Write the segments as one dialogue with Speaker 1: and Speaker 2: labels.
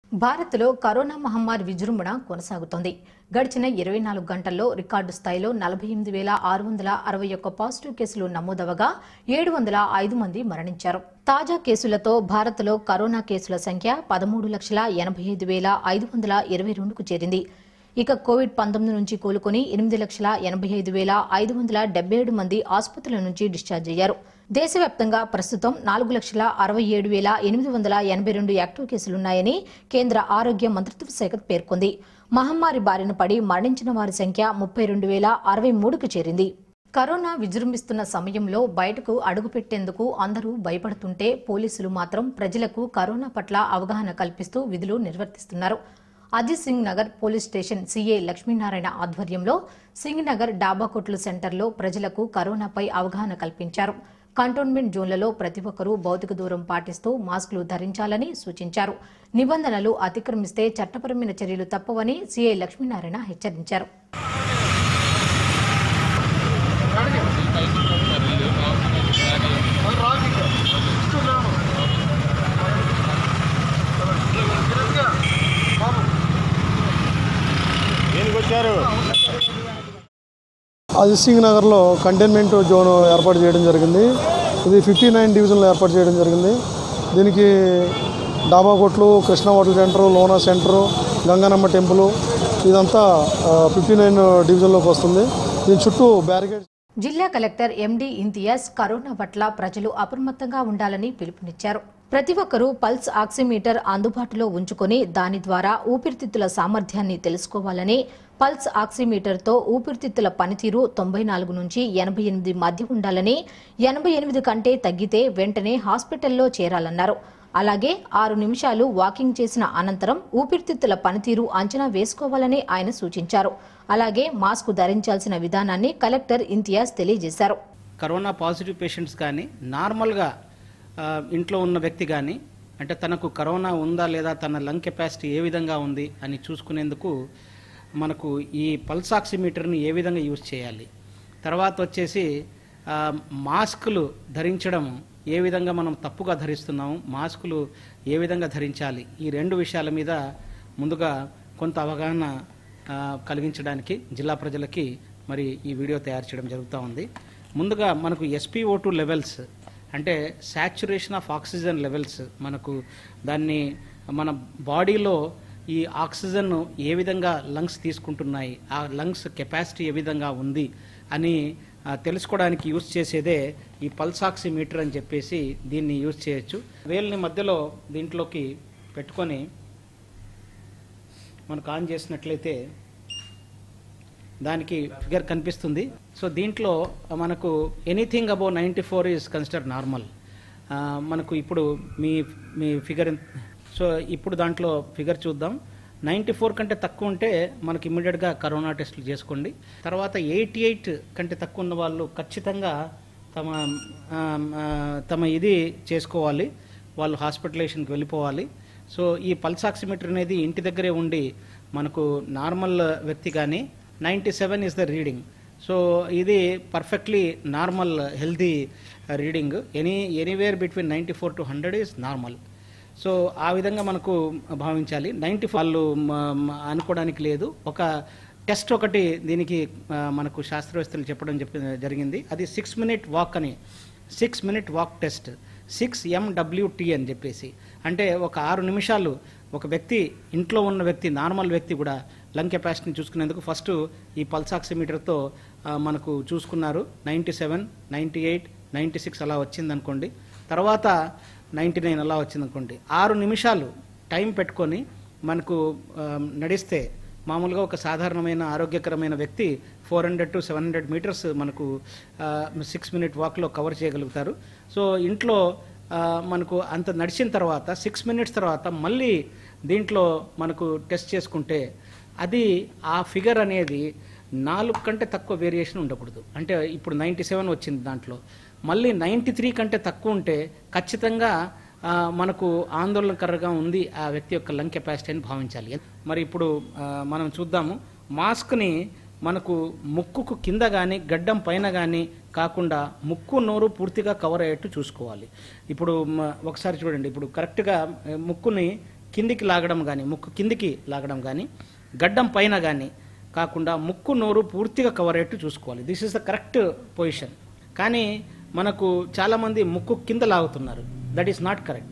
Speaker 1: భారత్లో కరోనా మహమ్మారి విజృంభణ కొనసాగుతోంది గడిచిన ఇరవై నాలుగు గంటల్లో రికార్డు స్థాయిలో నలభై ఎనిమిది వేల ఆరు వందల అరవై ఒక్క పాజిటివ్ కేసులు నమోదవగా ఏడు వందల ఐదు మంది మరణించారు తాజా కేసులతో భారత్లో కరోనా కేసుల సంఖ్య పదమూడు లక్షల ఎనభై ఐదు వేల ఐదు వందల ఇరవై రెండుకు చేరింది ఇక కోవిడ్ పంతొమ్మిది నుంచి కోలుకుని ఎనిమిది లక్షల ఎనభై ఐదు వేల ఐదు వందల డెబ్బై ఏడు మంది ఆసుపత్రుల నుంచి డిశ్చార్జ్ అయ్యారు దేశవ్యాప్తంగా ప్రస్తుతం నాలుగు లక్షల అరవై ఏడు వేల ఎనిమిది వందల ఎనభై రెండు యాక్టివ్ కేసులున్నాయని కేంద్ర ఆరోగ్య మంత్రిత్వ శాఖ పేర్కొంది మహమ్మారి బారిన పడి మరణించిన వారి సంఖ్య ముప్పై రెండు వేల అరవై మూడుకు చేరింది కరోనా విజృంభిస్తున్న సమయంలో బయటకు అడుగుపెట్టేందుకు అందరూ భయపడుతుంటే పోలీసులు మాత్రం ప్రజలకు కరోనా పట్ల అవగాహన కల్పిస్తూ విధులు నిర్వర్తిస్తున్నారు Ajit Singh Nagar police station CA Lakshminarayana ఆధ్వర్యంలో సింగ్ నగర్ డాబా కొట్లు సెంటర్లో ప్రజలకు కరోనాపై అవగాహన కల్పించారు కంటోన్మెంట్ జోన్లలో ప్రతి ఒక్కరూ భౌతిక దూరం పాటిస్తూ మాస్కులు ధరించాలని సూచించారు నిబంధనలు అతిక్రమిస్తే చట్టపరమైన చర్యలు తప్పవని సీఐ లక్ష్మీనారాయణ హెచ్చరించారు
Speaker 2: దేనికి వచ్చారు
Speaker 3: అజిత్ సింగ్ నగర్లో కంటైన్మెంట్ జోన్ ఏర్పాటు చేయడం జరిగింది ఇది ఫిఫ్టీ నైన్ డివిజన్లో ఏర్పాటు చేయడం జరిగింది దీనికి డాబా కొట్లు కృష్ణ హోటల్ సెంటరు లోనా సెంటరు గంగానమ్మ టెంపుల్ ఇదంతా ఫిఫ్టీ నైన్ డివిజన్లోకి వస్తుంది దీని చుట్టూ బ్యారికేడ్
Speaker 1: జిల్లా కలెక్టర్ ఎండి ఇంతియాజ్ కరోనా పట్ల ప్రజలు అప్రమత్తంగా ఉండాలని పిలుపునిచ్చారు ప్రతి ఒక్కరూ పల్స్ ఆక్సిమీటర్ అందుబాటులో ఉంచుకొని దాని ద్వారా ఊపిరితిత్తుల సామర్థ్యాన్ని తెలుసుకోవాలని పల్స్ ఆక్సిమీటర్తో ఊపిరితిత్తుల పనితీరు తొంభై నాలుగు నుంచి ఎనభై ఎనిమిది మధ్య ఉండాలని ఎనభై ఎనిమిది కంటే తగ్గితే వెంటనే హాస్పిటల్లో చేరాలన్నారు అలాగే ఆరు నిమిషాలు వాకింగ్ చేసిన అనంతరం ఊపిరితిత్తుల పనితీరు అంచనా వేసుకోవాలని ఆయన సూచించారు అలాగే మాస్క్ ధరించాల్సిన విధానాన్ని కలెక్టర్ ఇంతియాజ్ తెలియజేశారు
Speaker 4: కరోనా పాజిటివ్ పేషెంట్స్ కానీ నార్మల్గా ఆ, ఇంట్లో ఉన్న వ్యక్తి కానీ అంటే తనకు కరోనా ఉందా లేదా తన లంగ్ కెపాసిటీ ఏ విధంగా ఉంది అని చూసుకునేందుకు మనకు ఈ పల్స్ ఆక్సిమీటర్ని ఏ విధంగా యూజ్ చేయాలి తర్వాత వచ్చేసి ఆ, మాస్కులు ధరించడం ఏ విధంగా మనం తప్పుగా ధరిస్తున్నాము మాస్కులు ఏ విధంగా ధరించాలి ఈ రెండు విషయాల మీద ముందుగా కొంత అవగాహన ఆ, కలిగించడానికి జిల్లా ప్రజలకి మరి ఈ వీడియో తయారు చేయడం జరుగుతూ ఉంది ముందుగా మనకు ఎస్పీఓ టూ లెవెల్స్ అంటే శాచురేషన్ ఆఫ్ ఆక్సిజన్ లెవెల్స్ మనకు దాన్ని మన బాడీలో ఈ ఆక్సిజన్ ఏ విధంగా లంగ్స్ తీసుకుంటున్నాయి ఆ లంగ్స్ కెపాసిటీ ఏ విధంగా ఉంది అని ఆ, తెలుసుకోవడానికి యూజ్ చేసేదే ఈ పల్స్ ఆక్సిమీటర్ అని చెప్పేసి దీన్ని యూజ్ చేయొచ్చు వేల్ని మధ్యలో దీంట్లోకి పెట్టుకొని మనకు ఆన్ చేసినట్లయితే దానికి ఫిగర్ కనిపిస్తుంది సో దీంట్లో మనకు anything above ninety four is consider normal మనకు ఇప్పుడు మీ మీ ఫిగర్ సో ఇప్పుడు దాంట్లో ఫిగర్ చూద్దాం నైంటీ ఫోర్ కంటే తక్కువ ఉంటే మనకి ఇమ్మీడియట్గా కరోనా టెస్టులు చేసుకోండి తర్వాత ఎయిటీ ఎయిట్ కంటే తక్కువ ఉన్న వాళ్ళు ఖచ్చితంగా తమ ఆ, ఆ, తమ ఇది చేసుకోవాలి వాళ్ళు హాస్పిటలైజేషన్కి వెళ్ళిపోవాలి సో ఈ పల్స్ ఆక్సిమీటర్ అనేది ఇంటి దగ్గరే ఉండి మనకు నార్మల్ వ్యక్తి కానీ ninety seven is the reading so ఇది perfectly normal healthy reading any anywhere between ninety four to hundred is normal so ఆ విధంగా మనకు భావించాలి నైంటీ వాళ్ళు మ- మ- అనుకోవడానికి లేదు ఒక టెస్ట్ ఒకటి దీనికి ఆ, మనకు శాస్త్రవేత్తలు చెప్పడం చెప్పి జరిగింది అది సిక్స్ మినిట్ వాక్ అని six minute walk test six MWT అని చెప్పేసి అంటే ఒక ఆరు నిమిషాలు ఒక వ్యక్తి ఇంట్లో ఉన్న వ్యక్తి నార్మల్ వ్యక్తి కూడా లంగ్ కెపాసిటీని చూసుకునేందుకు ఫస్ట్ ఈ పల్స్ ఆక్సిమీటర్తో ఆ, మనకు చూసుకున్నారు ninety seven ninety eight ninety six అలా వచ్చిందనుకోండి తర్వాత నైంటీ నైన్ అలా వచ్చిందనుకోండి ఆరు నిమిషాలు టైం పెట్టుకొని మనకు ఆ, నడిస్తే మామూలుగా ఒక సాధారణమైన ఆరోగ్యకరమైన వ్యక్తి four hundred to seven hundred metres మనకు సిక్స్ మినిట్ వాక్లో కవర్ చేయగలుగుతారు సో ఇంట్లో ఆ, మనకు అంత నడిచిన తర్వాత సిక్స్ మినిట్స్ తర్వాత మళ్ళీ దీంట్లో మనకు టెస్ట్ చేసుకుంటే అది ఆ ఫిగర్ అనేది నాలుగు కంటే తక్కువ వేరియేషన్ ఉండకూడదు అంటే ఇప్పుడు నైంటీ సెవెన్ వచ్చింది దాంట్లో మళ్ళీ నైంటీ త్రీ కంటే తక్కువ ఉంటే ఖచ్చితంగా ఆ, మనకు ఆందోళనకరంగా ఉంది ఆ వ్యక్తి యొక్క లంగ్ కెపాసిటీ అని భావించాలి మరి ఇప్పుడు ఆ, మనం చూద్దాము మాస్క్ని మనకు ముక్కుకు కింద కానీ గడ్డం పైన కానీ కాకుండా ముక్కు నోరు పూర్తిగా కవర్ అయ్యేట్టు చూసుకోవాలి ఇప్పుడు మ- ఒకసారి చూడండి ఇప్పుడు కరెక్ట్గా ఆ, ముక్కుని కిందికి లాగడం కానీ ముక్కు కిందికి లాగడం కానీ గడ్డం పైన కానీ కాకుండా ముక్కు నోరు పూర్తిగా కవర్ అయ్యేట్టు చూసుకోవాలి this is the correct position కానీ మనకు చాలామంది ముక్కు కింద లాగుతున్నారు దట్ ఈస్ నాట్ కరెక్ట్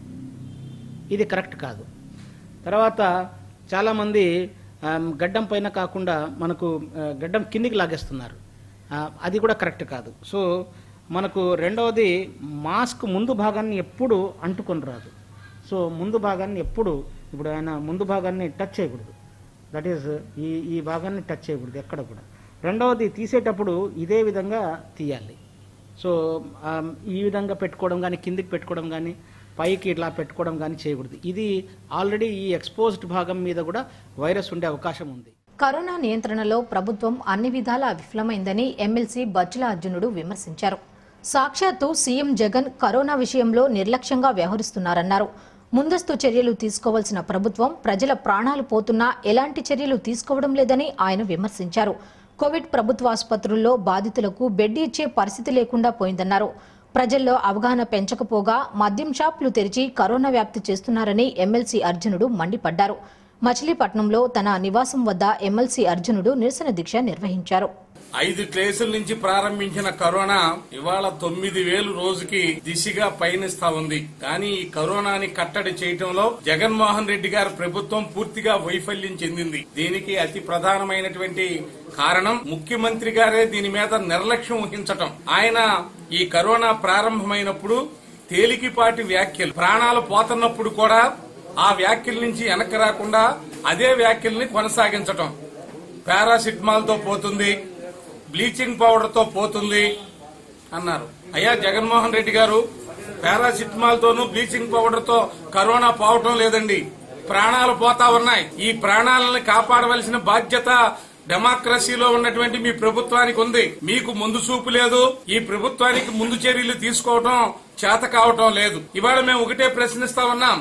Speaker 4: ఇది కరెక్ట్ కాదు తర్వాత చాలామంది ఆమ్, గడ్డం పైన కాకుండా మనకు ఆ, గడ్డం కిందికి లాగేస్తున్నారు ఆ, అది కూడా కరెక్ట్ కాదు సో మనకు రెండవది మాస్క్ ముందు భాగాన్ని ఎప్పుడు అంటుకొని రాదు సో ముందు భాగాన్ని ఎప్పుడు ఇప్పుడు ఆయన ముందు భాగాన్ని టచ్ చేయకూడదు దట్ ఈస్ ఈ ఈ భాగాన్ని టచ్ చేయకూడదు ఎక్కడ కూడా రెండవది తీసేటప్పుడు ఇదే విధంగా తీయాలి సో ఆమ్, ఈ విధంగా పెట్టుకోవడం కానీ కిందికి పెట్టుకోవడం కానీ పైకి ఇట్లా పెట్టుకోవడం కానీ చేయకూడదు ఇది ఆల్రెడీ ఈ ఎక్స్పోజ్డ్ భాగం మీద కూడా వైరస్ ఉండే అవకాశం ఉంది
Speaker 1: కరోనా నియంత్రణలో ప్రభుత్వం అన్ని విధాలా విఫలమైందని ఎమ్మెల్సీ బచ్చుల అర్జునుడు విమర్శించారు సాక్షాత్తు సీఎం జగన్ కరోనా విషయంలో నిర్లక్ష్యంగా వ్యవహరిస్తున్నారన్నారు ముందస్తు చర్యలు తీసుకోవాల్సిన ప్రభుత్వం ప్రజల ప్రాణాలు పోతున్నా ఎలాంటి చర్యలు తీసుకోవడం లేదని ఆయన విమర్శించారు కోవిడ్ ప్రభుత్వ ఆసుపత్రుల్లో బాధితులకు బెడ్ ఇచ్చే పరిస్థితి లేకుండా పోయిందన్నారు ప్రజల్లో అవగాహన పెంచకపోగా మద్యం షాపులు తెరిచి కరోనా వ్యాప్తి చేస్తున్నారని ఎమ్మెల్సీ అర్జునుడు మండిపడ్డారు మచిలీపట్నంలో తన నివాసం వద్ద ఎమ్మెల్సీ అర్జునుడు నిరసన దీక్ష నిర్వహించారు
Speaker 2: ఐదు కేసుల నుంచి ప్రారంభించిన కరోనా ఇవాళ తొమ్మిది వేలు రోజుకి దిశగా పయనిస్తా ఉంది కానీ ఈ కరోనాని కట్టడి చేయటంలో జగన్మోహన్ రెడ్డి గారి ప్రభుత్వం పూర్తిగా వైఫల్యం చెందింది దీనికి అతి ప్రధానమైనటువంటి కారణం ముఖ్యమంత్రి గారే దీని మీద నిర్లక్ష్యం వహించటం ఆయన ఈ కరోనా ప్రారంభమైనప్పుడు తేలికిపాటి వ్యాఖ్యలు ప్రాణాలు పోతున్నప్పుడు కూడా ఆ వ్యాఖ్యల నుంచి వెనక్కి రాకుండా అదే వ్యాఖ్యల్ని కొనసాగించటం పారాసిటమాల్ తో పోతుంది బ్లీచింగ్ పౌడర్ తో పోతుంది అన్నారు అయ్యా జగన్మోహన్ రెడ్డి గారు పారాసిటమాల్ తోను బ్లీచింగ్ పౌడర్ తో కరోనా పోవటం లేదండి ప్రాణాలు పోతా ఉన్నాయి ఈ ప్రాణాలను కాపాడవలసిన బాధ్యత డెమోక్రసీలో ఉన్నటువంటి మీ ప్రభుత్వానికి ఉంది మీకు ముందు చూపు లేదు ఈ ప్రభుత్వానికి ముందు చర్యలు తీసుకోవటం చేత కావటం లేదు ఇవాళ మేము ఒకటే ప్రశ్నిస్తా ఉన్నాం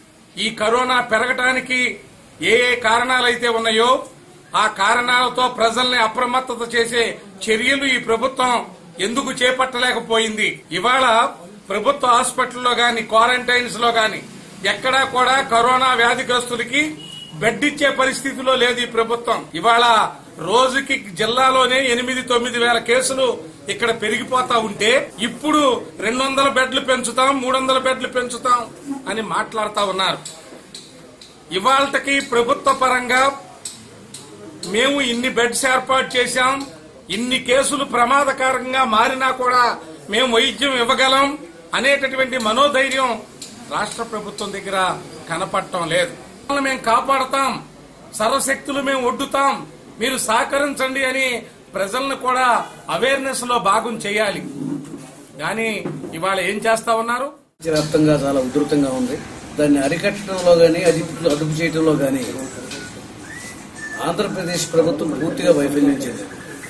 Speaker 2: ఈ కరోనా పెరగటానికి ఏ ఏ కారణాలైతే ఉన్నాయో ఆ కారణాలతో ప్రజల్ని అప్రమత్తత చేసే చర్యలు ఈ ప్రభుత్వం ఎందుకు చేపట్టలేకపోయింది ఇవాళ ప్రభుత్వ హాస్పిటల్లో గాని క్వారంటైన్స్ లో గాని ఎక్కడా కూడా కరోనా వ్యాధిగ్రస్తులకి బెడ్ ఇచ్చే పరిస్థితిలో లేదు ఈ ప్రభుత్వం ఇవాళ రోజుకి జిల్లాలోనే ఎనిమిది తొమ్మిది వేల కేసులు ఇక్కడ పెరిగిపోతా ఉంటే ఇప్పుడు రెండు వందల బెడ్లు పెంచుతాం మూడు వందల బెడ్లు పెంచుతాం అని మాట్లాడుతా ఉన్నారు ఇవాళకి ప్రభుత్వ పరంగా మేము ఇన్ని బెడ్స్ ఏర్పాటు చేశాం ఇన్ని కేసులు ప్రమాదకరంగా మారినా కూడా మేము వైద్యం ఇవ్వగలం అనేటటువంటి మనోధైర్యం రాష్ట్ర ప్రభుత్వం దగ్గర కనపడటం లేదు వాళ్ళని మేము కాపాడతాం సర్వశక్తులు మేము ఒడ్డుతాం మీరు సహకరించండి అని ప్రజలను కూడా అవేర్నెస్ లో భాగం చేయాలి కానీ ఇవాళ ఏం చేస్తా ఉన్నారు
Speaker 5: వ్యాప్తంగా చాలా ఉధృతంగా ఉంది దాన్ని అరికట్టడంలో గానీ అదుపు అదుపు చేయడంలో గానీ ఆంధ్రప్రదేశ్ ప్రభుత్వం పూర్తిగా వైఫల్యం చెందింది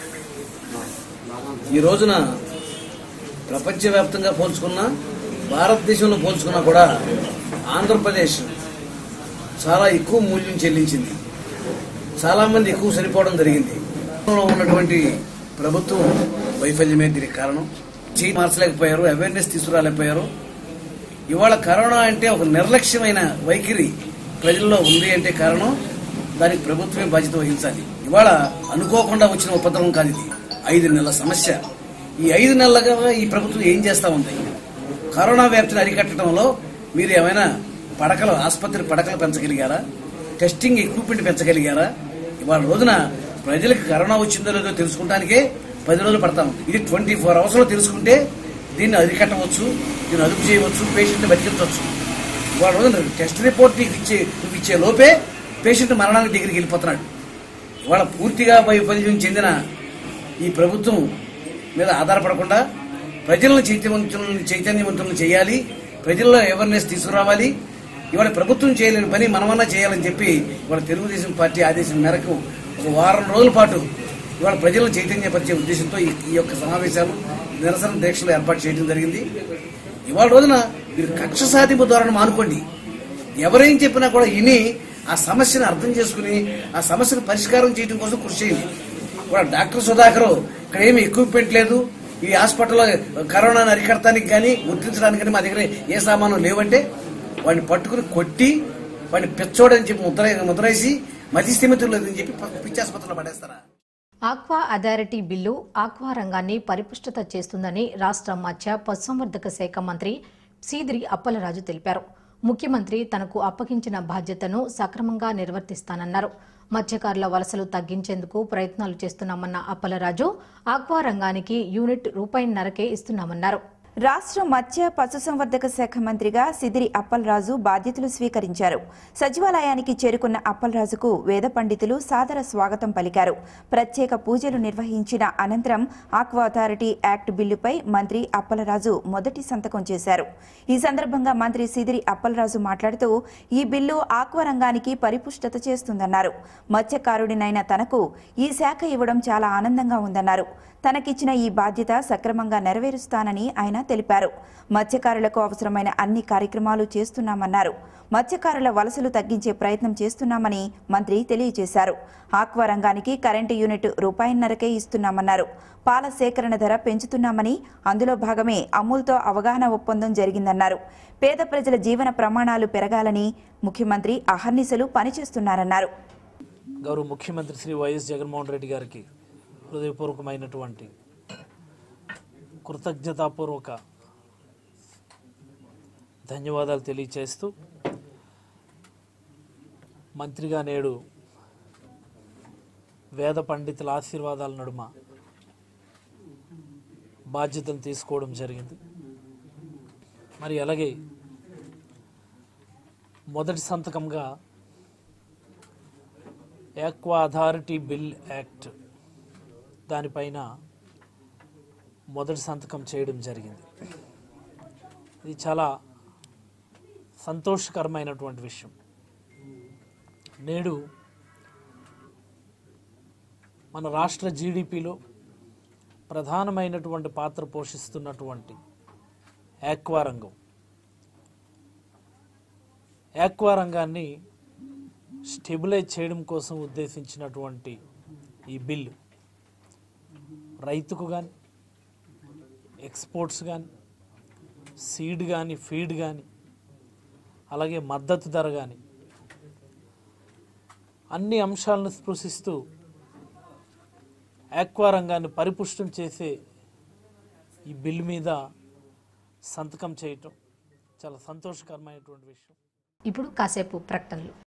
Speaker 5: ఈ రోజున ప్రపంచవ్యాప్తంగా పోల్చుకున్నా భారతదేశంలో పోల్చుకున్నా కూడా ఆంధ్రప్రదేశ్ చాలా ఎక్కువ మూల్యం చెల్లించింది చాలా మంది ఎక్కువ సరిపోవడం జరిగింది రాష్ట్రంలో ఉన్నటువంటి ప్రభుత్వం వైఫల్యమే దీనికి కారణం చేయి మార్చలేకపోయారు అవేర్నెస్ తీసుకురాలేకపోయారు ఇవాళ కరోనా అంటే ఒక నిర్లక్ష్యమైన వైఖరి ప్రజల్లో ఉంది అంటే కారణం దానికి ప్రభుత్వమే బాధ్యత వహించాలి ఇవాళ అనుకోకుండా వచ్చిన ఉపద్రవం కాదు ఇది ఐదు నెలల సమస్య ఈ ఐదు నెలలుగా ఈ ప్రభుత్వం ఏం చేస్తా ఉంది కరోనా వ్యాప్తిని అరికట్టడంలో మీరు ఏమైనా పడకలు ఆసుపత్రి పడకలు పెంచగలిగారా టెస్టింగ్ ఎక్విప్మెంట్ పెంచగలిగారా ఇవాళ రోజున ప్రజలకు కరోనా వచ్చిందో లేదో తెలుసుకుంటానికే పది రోజులు పడతాం ఇది ట్వంటీ ఫోర్ అవర్స్ లో తెలుసుకుంటే దీన్ని అరికట్టవచ్చు దీన్ని అదుపు చేయవచ్చు పేషెంట్ బతికించవచ్చు ఇవాళ రోజున టెస్ట్ రిపోర్ట్ నీకు ఇచ్చే నువ్వు ఇచ్చే లోపే పేషెంట్ మరణానికి దగ్గరికి వెళ్ళిపోతున్నాడు ఇవాళ పూర్తిగా వైఫల్యం చెందిన ఈ ప్రభుత్వం మీద ఆధారపడకుండా ప్రజలను చైతన్యవంతులను చైతన్యవంతులను చేయాలి ప్రజల్లో అవేర్నెస్ తీసుకురావాలి ఇవాళ ప్రభుత్వం చేయలేని పని మనమన్నా చేయాలని చెప్పి ఇవాళ తెలుగుదేశం పార్టీ ఆదేశం మేరకు ఒక వారం రోజుల పాటు ఇవాళ ప్రజలను చైతన్యపరిచే ఉద్దేశంతో ఈ ఈ యొక్క సమావేశాలు నిరసన దీక్షలు ఏర్పాటు చేయడం జరిగింది ఇవాళ రోజున మీరు కక్ష సాధింపు ధోరణి మానుకోండి ఎవరేం చెప్పినా కూడా విని ఆ సమస్యను అర్థం చేసుకుని ఆ సమస్యను పరిష్కారం చేయడం కోసం కృషి చేయండి కూడా డాక్టర్ సుధాకర్ ఇక్కడ ఏమి ఎక్విప్మెంట్ లేదు ఈ హాస్పిటల్లో కరోనాను అరికడటానికి కానీ గుర్తించడానికి కానీ మా దగ్గర ఏ సామాను లేవంటే వాడిని పట్టుకుని కొట్టి వాడిని పిచ్చోడని చెప్పి ముద్ర ముద్రేసి మతి స్థిమితులు లేదని చెప్పి పిచ్చాసుపత్రిలో పడేస్తారా
Speaker 1: ఆక్వా అథారిటీ బిల్లు ఆక్వా రంగాన్ని పరిపుష్టత చేస్తుందని రాష్ట్ర మత్స్య పశుసంవర్ధక శాఖ మంత్రి సీదిరి అప్పలరాజు తెలిపారు ముఖ్యమంత్రి తనకు అప్పగించిన బాధ్యతను సక్రమంగా నిర్వర్తిస్తానన్నారు మత్స్యకారుల వలసలు తగ్గించేందుకు ప్రయత్నాలు చేస్తున్నామన్న అప్పలరాజు ఆక్వా రంగానికి యూనిట్ రూపాయిన్నరకే ఇస్తున్నామన్నారు
Speaker 6: రాష్ట్ర మత్స్య పశుసంవర్ధక శాఖ మంత్రిగా సిదిరి అప్పలరాజు బాధ్యతలు స్వీకరించారు సచివాలయానికి చేరుకున్న అప్పలరాజుకు వేద పండితులు సాదర స్వాగతం పలికారు ప్రత్యేక పూజలు నిర్వహించిన అనంతరం ఆక్వా అథారిటీ యాక్ట్ బిల్లుపై మంత్రి అప్పలరాజు మొదటి సంతకం చేశారు ఈ సందర్భంగా మంత్రి సిదిరి అప్పలరాజు మాట్లాడుతూ ఈ బిల్లు ఆక్వా రంగానికి పరిపుష్టత చేస్తుందన్నారు మత్స్యకారుడినైన తనకు ఈ శాఖ ఇవ్వడం చాలా ఆనందంగా ఉందన్నారు తనకిచ్చిన ఈ బాధ్యత సక్రమంగా నెరవేరుస్తానని ఆయన తెలిపారు మత్స్యకారులకు అవసరమైన అన్ని కార్యక్రమాలు చేస్తున్నామన్నారు మత్స్యకారుల వలసలు తగ్గించే ప్రయత్నం చేస్తున్నామని మంత్రి తెలియజేశారు ఆక్వా రంగానికి కరెంటు యూనిట్ రూపాయిన్నరకే ఇస్తున్నామన్నారు పాల సేకరణ ధర పెంచుతున్నామని అందులో భాగమే అమూల్తో అవగాహన ఒప్పందం జరిగిందన్నారు పేద ప్రజల జీవన ప్రమాణాలు పెరగాలని ముఖ్యమంత్రి అహర్నిశలు పనిచేస్తున్నారన్నారు
Speaker 7: గౌరవ ముఖ్యమంత్రి శ్రీ వైఎస్ జగన్మోహన్ రెడ్డి గారికి హృదయపూర్వకమైనటువంటి కృతజ్ఞతాపూర్వక ధన్యవాదాలు తెలియచేస్తూ మంత్రిగా నేడు వేద పండితుల ఆశీర్వాదాల నడుమ బాధ్యతలు తీసుకోవడం జరిగింది మరి అలాగే మొదటి సంతకంగా యాక్వా అథారిటీ బిల్ యాక్ట్ దానిపైన మొదటి సంతకం చేయడం జరిగింది ఇది చాలా సంతోషకరమైనటువంటి విషయం నేడు మన రాష్ట్ర జీడిపిలో ప్రధానమైనటువంటి పాత్ర పోషిస్తున్నటువంటి యాక్వా రంగం యాక్వా రంగాన్ని స్టెబిలైజ్ చేయడం కోసం ఉద్దేశించినటువంటి ఈ బిల్లు రైతుకు కానీ ఎక్స్పోర్ట్స్ కానీ సీడ్ కానీ ఫీడ్ కానీ అలాగే మద్దతు ధర కానీ అన్ని అంశాలను స్పృశిస్తూ ఆక్వా రంగాన్ని పరిపుష్టం చేసే ఈ బిల్లు మీద సంతకం చేయటం చాలా సంతోషకరమైనటువంటి విషయం
Speaker 1: ఇప్పుడు కాసేపు ప్రకటనలు